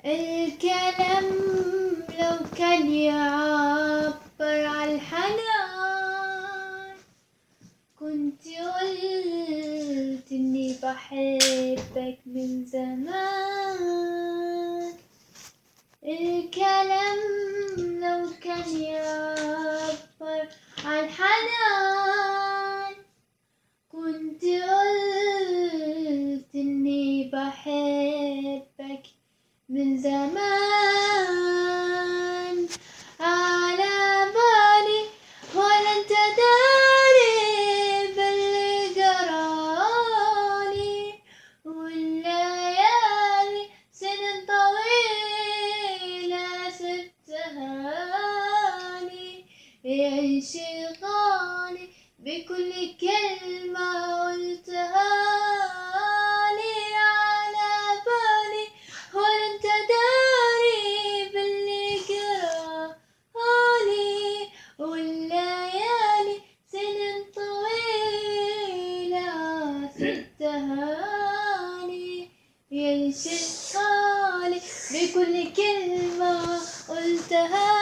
الكلام لو كان يعبر عن الحنان كنت قلت إني بحبك من زمان الكلام لو كان يعبر عن حنان كنت قلت إني بحبك من زمان على بالي ولا انت داري باللي جرالي والليالي سنين طويلة سبتها لي انشغالي بكل كلمة قلتها لي على بالي ولا انت داري باللي جرالي والليالي سنين طويلة سبتها لي ينشغالي بكل كلمة قلتها